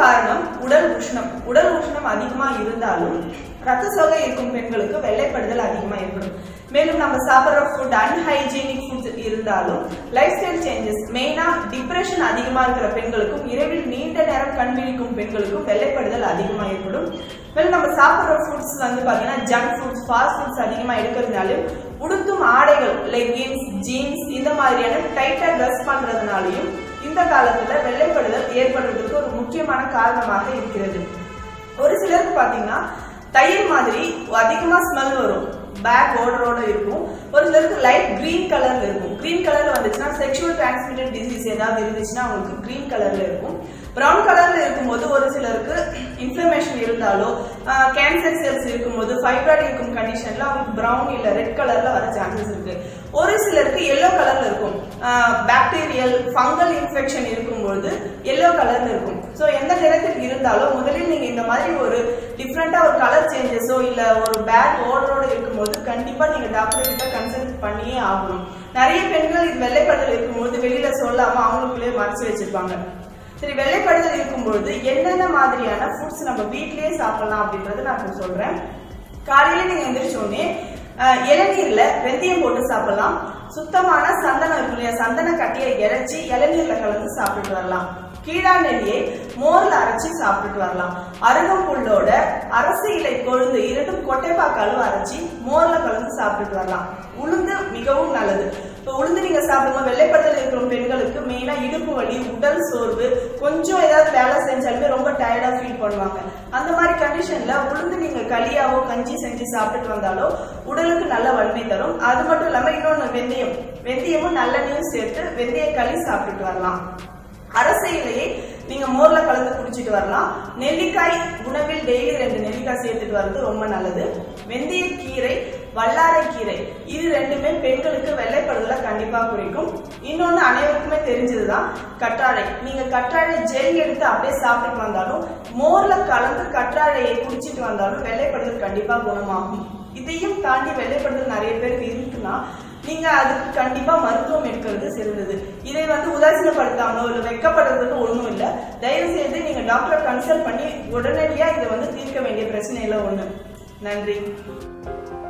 காரணம் உடல் உஷ்ணம் உடல் உஷ்ணம் அதிகமா இருந்தாலும் ரத்த சோகை இருக்கும் பெண்களுக்கு வெள்ளைப்படுதல் அதிகமா ஏற்படும் மேலும் நம்ம சாப்பிட்ற ஃபுட் அன்ஹைஜீனிக் ஃபுட் இருந்தாலும் லைஃப் ஸ்டைல் சேஞ்சஸ் மெயினா டிப்ரெஷன் அதிகமா இருக்கிற பெண்களுக்கும் இரவில் நீண்ட நேரம் கண் விழிக்கும் பெண்களுக்கும் வெள்ளைப்படுதல் அதிகமா ஏற்படும் மேலும் நம்ம சாப்பிட்ற ஃபுட்ஸ் வந்து பாத்தீங்கன்னா ஜங்க் ஃபுட்ஸ் ஃபாஸ்ட் ஃபுட்ஸ் அதிகமா எடுக்கிறதுனாலும் உடுத்தும் ஆடைகள் லெகின்ஸ் ஜீன்ஸ் இந்த மாதிரியான டைட்டா ட்ரெஸ் பண்றதுனாலையும் இந்த காலத்துல வெள்ளைப்படுதல் ஏற்படுறதுக்கு ஒரு முக்கியமான காரணமாக இருக்கிறது ஒரு சிலருக்கு பாத்தீங்கன்னா தயிர் மாதிரி அதிகமா ஸ்மெல் வரும் பேக் ஓடரோட இருக்கும் ஒரு சிலருக்கு லைட் கிரீன் கலர்ல இருக்கும் கிரீன் கலர்ல வந்துச்சுன்னா செக்ஷுவல் டிரான்ஸ்மிட்டட் டிசீஸ் ஏதாவது இருந்துச்சுன்னா அவங்களுக்கு கிரீன் கலர்ல இருக்கும் பிரவுன் கலர்ல இருக்கும்போது ஒரு சிலருக்கு இன்ஃப்ளமேஷன் இருந்தாலோ கேன்சர் செல்ஸ் இருக்கும்போது ஃபைப்ராய்டு இருக்கும் கண்டிஷன்ல அவங்களுக்கு பிரவுன் இல்ல ரெட் கலர்ல வர சான்சஸ் இருக்கு ஒரு சிலருக்கு எல்லோ கலர்ல இருக்கும் பாக்டீரியல் ஃபங்கல் இன்ஃபெக்ஷன் இருக்கும்போது எல்லோ கலர்ல இருக்கும் ஸோ எந்த நிறத்தில் இருந்தாலும் முதலில் நீங்க இந்த மாதிரி ஒரு டிஃப்ரெண்டா ஒரு கலர் சேஞ்சஸோ இல்ல ஒரு பேட் ஓடரோட இருக்கும்போது கண்டிப்பா நீங்க டாக்டர் கிட்ட கன்சல்ட் பண்ணியே ஆகணும் நிறைய பெண்கள் இது வெள்ளைப்படுதல் இருக்கும்போது வெளியில சொல்லாம அவங்களுக்குள்ளே மறைச்சு வச்சிருப்பாங்க சரி வெள்ளைப்படுதல் இருக்கும்பொழுது என்னென்ன மாதிரியான ஃபுட்ஸ் நம்ம வீட்லயே சாப்பிடலாம் அப்படின்றத நான் இப்போ சொல்றேன் காலையில நீங்க எந்திரிச்ச உடனே அஹ், இளநீர்ல வெந்தயம் போட்டு சாப்பிடலாம் சுத்தமான சந்தனம் இருக்கும் இல்லையா சந்தன கட்டியை இறைச்சி இளநீர்ல கலந்து சாப்பிட்டுட்டு வரலாம் கீழா நெல்லியை மோர்ல அரைச்சி சாப்பிட்டுட்டு வரலாம் அருகம்புல்லோட அரசு இலை கொழுந்து இரண்டும் கொட்டைப்பாக்கு அளவு அரைச்சி மோர்ல கலந்து சாப்பிட்டுட்டு வரலாம் உளுந்து மிகவும் நல்லது இப்போ உளுந்து நீங்க சாப்பிடும்போது வெள்ளைப்படுதல் இருக்கிற பெண்களுக்கு மெயினா இடுப்பு வலி உடல் சோர்வு கொஞ்சம் ஏதாவது வேலை செஞ்சாலுமே ரொம்ப டயர்டா ஃபீல் பண்ணுவாங்க அந்த மாதிரி கண்டிஷன்ல உளுந்து நீங்க களியாவோ கஞ்சி செஞ்சு சாப்பிட்டுட்டு வந்தாலோ உடலுக்கு நல்ல வலிமை தரும் அது மட்டும் இல்லாம இன்னொன்னு வெந்தயம் வெந்தயமும் நல்லெண்ணெயும் சேர்த்து வெந்தய களி சாப்பிட்டுட்டு வரலாம் அரச இலையை நீங்க மோர்ல கலந்து குடிச்சிட்டு வரலாம் நெல்லிக்காய் உணவில் டெய்லி ரெண்டு நெல்லிக்காய் சேர்த்துட்டு வர்றது ரொம்ப நல்லது வெந்தய கீரை வல்லாரை கீரை இது ரெண்டுமே பெண்களுக்கு வெள்ளைப்படுதலை கண்டிப்பா குறைக்கும் இன்னொன்னு அனைவருக்குமே தெரிஞ்சதுதான் கற்றாழை நீங்க கற்றாழை ஜெல் எடுத்து அப்படியே சாப்பிட்டுட்டு வந்தாலும் மோர்ல கலந்து கற்றாழையை குடிச்சிட்டு வந்தாலும் வெள்ளைப்படுதல் கண்டிப்பா குணமாகும் இதையும் தாண்டி வெள்ளைப்படுதல் நிறைய பேருக்கு இருக்குன்னா நீங்க அதுக்கு கண்டிப்பா மருத்துவம் எடுக்கிறது சிறந்தது இதை வந்து உதாசீனப்படுத்தாமலோ இல்ல வெக்கப்படுறதுக்கு ஒண்ணும் இல்ல தயவு செய்து நீங்க டாக்டரை கன்சல்ட் பண்ணி உடனடியா இதை வந்து தீர்க்க வேண்டிய பிரச்சனையில ஒண்ணு நன்றி